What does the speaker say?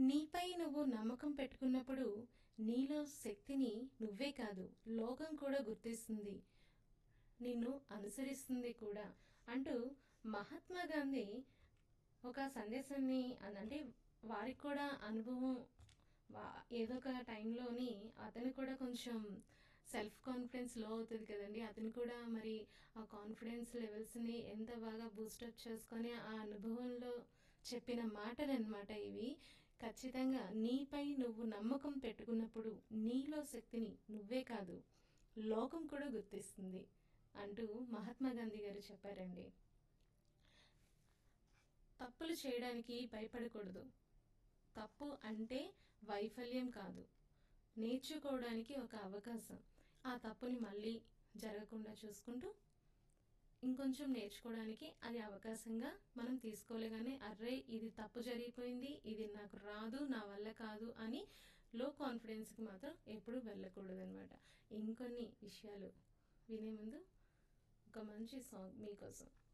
నీపై నువ్వు నమ్మకం పెట్టుకున్నప్పుడు నీలో శక్తిని నువ్వే కాదు లోకం కూడా గుర్తిస్తుంది నిన్ను అనుసరిస్తుంది కూడా అంటూ మహాత్మా గాంధీ ఒక సందేశాన్ని అన్- అంటే వారికి కూడా అనుభవం వా- ఏదో ఒక టైంలోని అతను కూడా కొంచెం సెల్ఫ్ కాన్ఫిడెన్స్ లో అవుతుంది కదండి అతను కూడా మరి ఆ కాన్ఫిడెన్స్ లెవెల్స్ని ఎంత బాగా బూస్టప్ చేసుకొని ఆ అనుభవంలో చెప్పిన మాటలు అనమాట ఇవి ఖచ్చితంగా నీపై నువ్వు నమ్మకం పెట్టుకున్నప్పుడు నీలో శక్తిని నువ్వే కాదు లోకం కూడా గుర్తిస్తుంది అంటూ మహాత్మా గాంధీ గారు చెప్పారండి తప్పులు చేయడానికి భయపడకూడదు తప్పు అంటే వైఫల్యం కాదు నేర్చుకోవడానికి ఒక అవకాశం ఆ తప్పుని మళ్ళీ జరగకుండా చూసుకుంటూ ఇంకొంచెం నేర్చుకోవడానికి అది అవకాశంగా మనం తీసుకోలే కానీ అర్రే ఇది తప్పు జరిగిపోయింది ఇది నాకు రాదు నా వల్ల కాదు అని లో కాన్ఫిడెన్స్కి మాత్రం ఎప్పుడు వెళ్ళకూడదు అనమాట ఇంకొన్ని విషయాలు వినే ముందు ఒక మంచి సాంగ్ మీకోసం